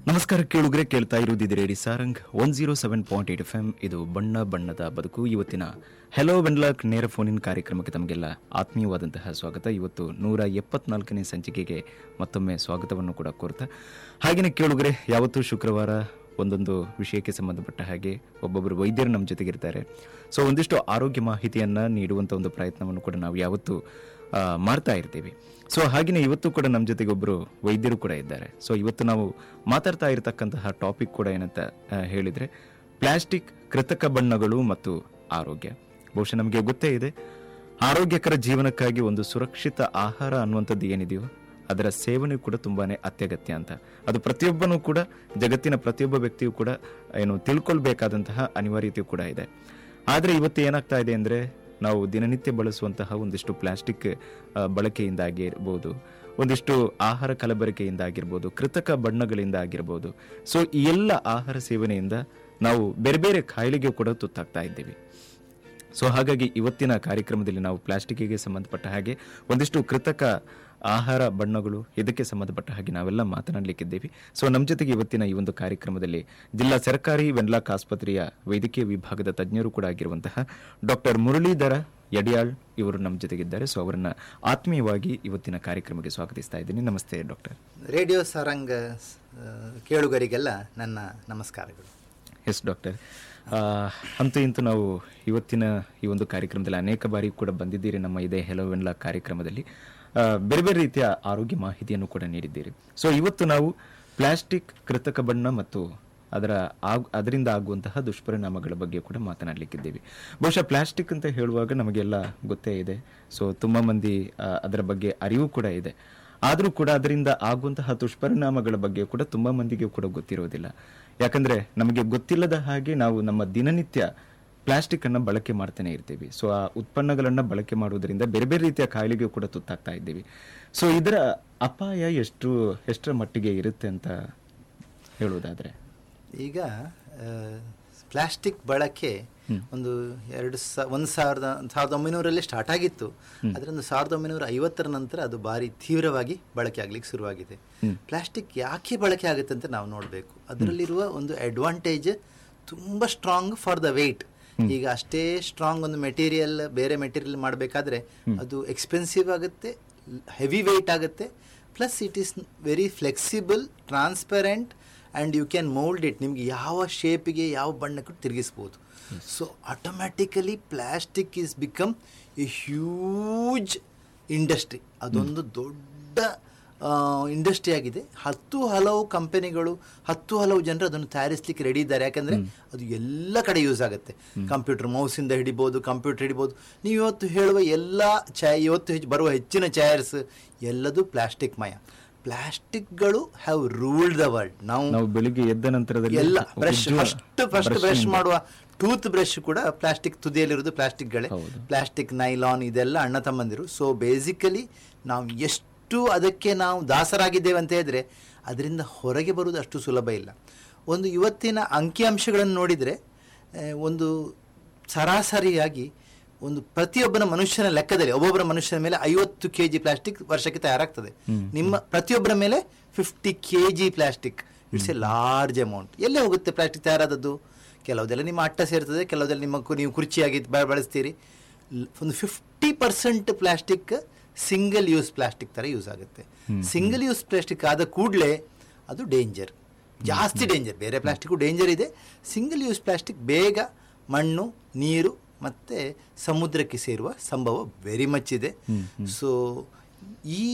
ನಮಸ್ಕಾರ ಕೇಳುಗರೆ ಕೇಳ್ತಾ ಇರುವುದಿದೆ radio Sarang one zero seven point eight F M ಇದು ಬಣ್ಣ ಬಣ್ಣದ ಬದುಕು ಇವತ್ತಿನ ಹೆಲೋ ವೆನ್ಲಾಕ್ ನೇರ ಫೋನಿನ್ ಕಾರ್ಯಕ್ರಮಕ್ಕೆ ತಮಗೆಲ್ಲ ಆತ್ಮೀಯವಾದಂತಹ ಸ್ವಾಗತ ಇವತ್ತು ನೂರ ಎಪ್ಪತ್ನಾಲ್ಕನೇ ಸಂಚಿಕೆಗೆ ಮತ್ತೊಮ್ಮೆ ಸ್ವಾಗತವನ್ನು ಕೂಡ ಕೋರ್ತಾ ಹಾಗೆಯೇ ಕೇಳುಗರೆ ಯಾವತ್ತೂ ಶುಕ್ರವಾರ ಒಂದೊಂದು ವಿಷಯಕ್ಕೆ ಸಂಬಂಧಪಟ್ಟ ಹಾಗೆ ಒಬ್ಬೊಬ್ಬರು ವೈದ್ಯರು ನಮ್ಮ ಜೊತೆಗಿರ್ತಾರೆ ಸೊ ಒಂದಿಷ್ಟು ಆರೋಗ್ಯ ಮಾಹಿತಿಯನ್ನು ನೀಡುವಂಥ ಒಂದು ಪ್ರಯತ್ನವನ್ನು ಕೂಡ ನಾವು ಯಾವತ್ತೂ ಆ, ಮಾಡ್ತಾ ಇರ್ತೀವಿ ಸೊ ಹಾಗೆಯೇ ಇವತ್ತು ಕೂಡ ನಮ್ಮ ಜೊತೆಗೆ ಒಬ್ಬರು ವೈದ್ಯರು ಕೂಡ ಇದ್ದಾರೆ ಸೊ ಇವತ್ತು ನಾವು ಮಾತಾಡ್ತಾ ಇರತಕ್ಕಂತಹ ಟಾಪಿಕ್ ಕೂಡ ಏನಂತ ಆ, ಹೇಳಿದ್ರೆ ಪ್ಲಾಸ್ಟಿಕ್ ಕೃತಕ ಬಣ್ಣಗಳು ಮತ್ತು ಆರೋಗ್ಯ ಬಹುಶಃ ನಮಗೆ ಗೊತ್ತೇ ಇದೆ ಆರೋಗ್ಯಕರ ಜೀವನಕ್ಕಾಗಿ ಒಂದು ಸುರಕ್ಷಿತ ಆಹಾರ ಅನ್ನುವಂಥದ್ದು ಏನಿದೆಯೋ ಅದರ ಸೇವನೆ ಕೂಡ ತುಂಬಾನೇ ಅತ್ಯಗತ್ಯ ಅಂತ ಅದು ಪ್ರತಿಯೊಬ್ಬನೂ ಕೂಡ ಜಗತ್ತಿನ ಪ್ರತಿಯೊಬ್ಬ ವ್ಯಕ್ತಿಯೂ ಕೂಡ ಏನು ತಿಳ್ಕೊಳ್ಬೇಕಾದಂತಹ ಅನಿವಾರ್ಯತೆಯೂ ಕೂಡ ಇದೆ ಆದರೆ ಇವತ್ತು ಏನಾಗ್ತಾ ಇದೆ ಅಂದರೆ ನಾವು ದಿನನಿತ್ಯ ಬಳಸುವಂತಹ ಒಂದಿಷ್ಟು ಪ್ಲಾಸ್ಟಿಕ್ ಆ, ಬಳಕೆಯಿಂದ ಆಗಿರ್ಬೋದು ಒಂದಿಷ್ಟು ಆಹಾರ ಕಲಬೆರಕೆಯಿಂದ ಆಗಿರ್ಬೋದು ಕೃತಕ ಬಣ್ಣಗಳಿಂದ ಆಗಿರ್ಬೋದು ಸೊ ಈ ಎಲ್ಲ ಆಹಾರ ಸೇವನೆಯಿಂದ ನಾವು ಬೇರೆ ಬೇರೆ ಕಾಯಿಲೆಗೆ ಕೂಡ ತುತ್ತಾಗ್ತಾ ಇದ್ದೀವಿ ಸೊ ಹಾಗಾಗಿ ಇವತ್ತಿನ ಕಾರ್ಯಕ್ರಮದಲ್ಲಿ ನಾವು ಪ್ಲಾಸ್ಟಿಕ್ಗೆ ಸಂಬಂಧಪಟ್ಟ ಹಾಗೆ ಒಂದಿಷ್ಟು ಕೃತಕ ಆಹಾರ ಬಣ್ಣಗಳು ಇದಕ್ಕೆ ಸಂಬಂಧಪಟ್ಟ ಹಾಗೆ ನಾವೆಲ್ಲ ಮಾತನಾಡಲಿಕ್ಕಿದ್ದೇವೆ ಸೊ ನಮ್ಮ ಜೊತೆಗೆ ಇವತ್ತಿನ ಈ ಒಂದು ಕಾರ್ಯಕ್ರಮದಲ್ಲಿ ಜಿಲ್ಲಾ ಸರ್ಕಾರಿ ವೆನ್ಲಾಕ್ ಆಸ್ಪತ್ರೆಯ ವೈದ್ಯಕೀಯ ವಿಭಾಗದ ತಜ್ಞರು ಕೂಡ ಆಗಿರುವಂತಹ ಡಾಕ್ಟರ್ ಮುರಳೀಧರ ಯಡಿಯಾಳ್ ಇವರು ನಮ್ಮ ಜೊತೆಗಿದ್ದಾರೆ ಸೊ ಅವರನ್ನ ಆತ್ಮೀಯವಾಗಿ ಇವತ್ತಿನ ಕಾರ್ಯಕ್ರಮಕ್ಕೆ ಸ್ವಾಗತಿಸ್ತಾ ಇದ್ದೀನಿ ನಮಸ್ತೆ ಡಾಕ್ಟರ್ ರೇಡಿಯೋ ಸಾರಂಗ ಆ, ಕೇಳುಗರಿಗೆಲ್ಲ ನನ್ನ ನಮಸ್ಕಾರಗಳು ಎಸ್ ಡಾಕ್ಟರ್ ಆ, ಅಂತೂ ಇಂತೂ ನಾವು ಇವತ್ತಿನ ಈ ಒಂದು ಕಾರ್ಯಕ್ರಮದಲ್ಲಿ ಅನೇಕ ಬಾರಿ ಕೂಡ ಬಂದಿದ್ದೀರಿ ನಮ್ಮ ಇದೇ ಹೆಲೋ ವೆನ್ಲಾ ಕಾರ್ಯಕ್ರಮದಲ್ಲಿ ಆ, ಬೇರೆ ಬೇರೆ ರೀತಿಯ ಆರೋಗ್ಯ ಮಾಹಿತಿಯನ್ನು ಕೂಡ ನೀಡಿದ್ದೀರಿ ಸೊ ಇವತ್ತು ನಾವು ಪ್ಲಾಸ್ಟಿಕ್ ಕೃತಕ ಬಣ್ಣ ಮತ್ತು ಅದರ ಆಗ್ ಅದರಿಂದ ಆಗುವಂತಹ ದುಷ್ಪರಿಣಾಮಗಳ ಬಗ್ಗೆ ಕೂಡ ಮಾತನಾಡಲಿಕ್ಕಿದ್ದೀವಿ ಬಹುಶಃ ಪ್ಲಾಸ್ಟಿಕ್ ಅಂತ ಹೇಳುವಾಗ ನಮಗೆಲ್ಲ ಗೊತ್ತೇ ಇದೆ ಸೊ ತುಂಬ ಮಂದಿ ಆ, ಅದರ ಬಗ್ಗೆ ಅರಿವು ಕೂಡ ಇದೆ ಆದರೂ ಕೂಡ ಅದರಿಂದ ಆಗುವಂತಹ ದುಷ್ಪರಿಣಾಮಗಳ ಬಗ್ಗೆ ಕೂಡ ತುಂಬಾ ಮಂದಿಗೆ ಕೂಡ ಗೊತ್ತಿರೋದಿಲ್ಲ ಯಾಕಂದ್ರೆ ನಮಗೆ ಗೊತ್ತಿಲ್ಲದ ಹಾಗೆ ನಾವು ನಮ್ಮ ದಿನನಿತ್ಯ ಪ್ಲಾಸ್ಟಿಕ್ ಅನ್ನ ಬಳಕೆ ಮಾಡ್ತಾನೆ ಇರ್ತೀವಿ ಸೊ ಆ ಉತ್ಪನ್ನಗಳನ್ನ ಬಳಕೆ ಮಾಡುವುದರಿಂದ ಬೇರೆ ಬೇರೆ ರೀತಿಯ ಕಾಯಿಲೆಗೆ ಕೂಡ ತುತ್ತಾಗ್ತಾ ಇದ್ದೀವಿ ಸೊ ಇದರ ಅಪಾಯ ಎಷ್ಟು ಎಷ್ಟರ ಮಟ್ಟಿಗೆ ಇರುತ್ತೆ ಅಂತ ಹೇಳುವುದಾದ್ರೆ ಈಗ ಆ, ಪ್ಲಾಸ್ಟಿಕ್ ಬಳಕೆ ಒಂದು ಎರಡು ಸಾ ಒಂದು ಸಾವಿರದ ಸಾವಿರದ ಒಂಬೈನೂರಲ್ಲೇ ಸ್ಟಾರ್ಟ್ ಆಗಿತ್ತು ಅದರಿಂದ ಸಾವಿರದ ಒಂಬೈನೂರ ಐವತ್ತರ ನಂತರ ಅದು ಭಾರಿ ತೀವ್ರವಾಗಿ ಬಳಕೆ ಆಗ್ಲಿಕ್ಕೆ ಶುರುವಾಗಿದೆ ಪ್ಲಾಸ್ಟಿಕ್ ಯಾಕೆ ಬಳಕೆ ಆಗುತ್ತೆ ಅಂತ ನಾವು ನೋಡಬೇಕು ಅದರಲ್ಲಿರುವ ಒಂದು ಅಡ್ವಾಂಟೇಜ್ ತುಂಬ ಸ್ಟ್ರಾಂಗ್ ಫಾರ್ ದ ವೆಯ್ಟ್ ಈಗ ಅಷ್ಟೇ ಸ್ಟ್ರಾಂಗ್ ಒಂದು ಮೆಟೀರಿಯಲ್ ಬೇರೆ ಮೆಟೀರಿಯಲ್ ಮಾಡಬೇಕಾದ್ರೆ ಅದು ಎಕ್ಸ್ಪೆನ್ಸಿವ್ ಆಗುತ್ತೆ ಹೆವಿ ವೆಯ್ಟ್ ಆಗುತ್ತೆ plus it is very flexible transparent and you can mould it ನಿಮಗೆ ಯಾವ ಶೇಪಿಗೆ ಯಾವ ಬಣ್ಣಕ್ಕೂ ತಿರುಗಿಸ್ಬೋದು so automatically plastic is become a huge industry ಅದೊಂದು ದೊಡ್ಡ ಇಂಡಸ್ಟ್ರಿ ಆಗಿದೆ ಹತ್ತು ಹಲವು ಕಂಪನಿಗಳು ಹತ್ತು ಹಲವು ಜನರು ಅದನ್ನು ತಯಾರಿಸಲಿಕ್ಕೆ ರೆಡಿ ಇದ್ದಾರೆ ಯಾಕಂದರೆ ಅದು ಎಲ್ಲ ಕಡೆ ಯೂಸ್ ಆಗುತ್ತೆ ಕಂಪ್ಯೂಟರ್ ಮೌಸಿಂದ ಹಿಡಿಬೋದು ಕಂಪ್ಯೂಟರ್ ಹಿಡಿಬೋದು ನೀವು ಇವತ್ತು ಹೇಳುವ ಎಲ್ಲ ಚಾ ಇವತ್ತು ಹೆಚ್ಚು ಬರುವ ಹೆಚ್ಚಿನ ಚೇರ್ಸ್ ಎಲ್ಲದೂ ಪ್ಲಾಸ್ಟಿಕ್ ಮಯ ಪ್ಲಾಸ್ಟಿಕ್ಗಳು ಹ್ಯಾವ್ ರೂಲ್ಡ್ ದ ವರ್ಲ್ಡ್ ನಾವು ನಾವು ಬೆಳಿಗ್ಗೆ ಎದ್ದ ನಂತರದಲ್ಲಿ ಎಲ್ಲ ಬ್ರಷ್ ಉಜ್ಜುವ ಫಸ್ಟ್ ಫಸ್ಟ್ ಬ್ರಷ್ brushನಿಂದ- ಮಾಡುವ ಟೂತ್ ಬ್ರಷ್ ಕೂಡ ಪ್ಲಾಸ್ಟಿಕ್ ತುದಿಯಲ್ಲಿರೋದು ಪ್ಲಾಸ್ಟಿಕ್ಗಳೇ ಹೌದು. ಪ್ಲಾಸ್ಟಿಕ್ ನೈಲಾನ್ ಇದೆಲ್ಲ ಅಣ್ಣ ತಮ್ಮಂದಿರು ಸೊ ಬೇಸಿಕಲಿ ನಾವು ಎಷ್ಟು ಅದಕ್ಕೆ ನಾವು ದಾಸರಾಗಿದ್ದೇವೆ ಅಂತ ಹೇಳಿದ್ರೆ ಅದರಿಂದ ಹೊರಗೆ ಬರುವುದು ಅಷ್ಟು ಸುಲಭ ಇಲ್ಲ ಒಂದು ಇವತ್ತಿನ ಅಂಕಿಅಂಶಗಳನ್ನು ನೋಡಿದರೆ ಆ, ಒಂದು ಸರಾಸರಿಯಾಗಿ ಒಂದು ಪ್ರತಿಯೊಬ್ಬನ ಮನುಷ್ಯನ ಲೆಕ್ಕದಲ್ಲಿ ಒಬ್ಬೊಬ್ಬರ ಮನುಷ್ಯನ ಮೇಲೆ ಐವತ್ತು ಕೆ ಜಿ ಪ್ಲಾಸ್ಟಿಕ್ ವರ್ಷಕ್ಕೆ ತಯಾರಾಗ್ತದೆ ನಿಮ್ಮ ಪ್ರತಿಯೊಬ್ಬರ ಮೇಲೆ fifty K G plastic it's a large amount ಎಲ್ಲೇ ಹೋಗುತ್ತೆ ಪ್ಲಾಸ್ಟಿಕ್ ತಯಾರಾದದ್ದು ಕೆಲವುದೆಲ್ಲ ನಿಮ್ಮ ಅಟ್ಟ ಸೇರ್ತದೆ ಕೆಲವುದೆಲ್ಲ ನಿಮ್ಮ ಕು- ನೀವು ಕುರ್ಚಿಯಾಗಿ ಬ- ಬಳಸ್ತೀರಿ ಲ್- ಒಂದು fifty percent plastic single use plastic ಥರ ಯೂಸ್ ಆಗುತ್ತೆ ಸಿಂಗಲ್ ಯೂಸ್ ಪ್ಲಾಸ್ಟಿಕ್ ಆದ ಕೂಡಲೇ ಅದು ಡೇಂಜರ್ ಜಾಸ್ತಿ ಡೇಂಜರ್ ಬೇರೆ ಪ್ಲಾಸ್ಟಿಕ್ಕು ಡೇಂಜರ್ ಇದೆ ಸಿಂಗಲ್ ಯೂಸ್ ಪ್ಲಾಸ್ಟಿಕ್ ಬೇಗ ಮಣ್ಣು ನೀರು ಮತ್ತು ಸಮುದ್ರಕ್ಕೆ ಸೇರುವ ಸಂಭವ ವೆರಿ ಮಚ್ ಇದೆ ಸೊ ಈ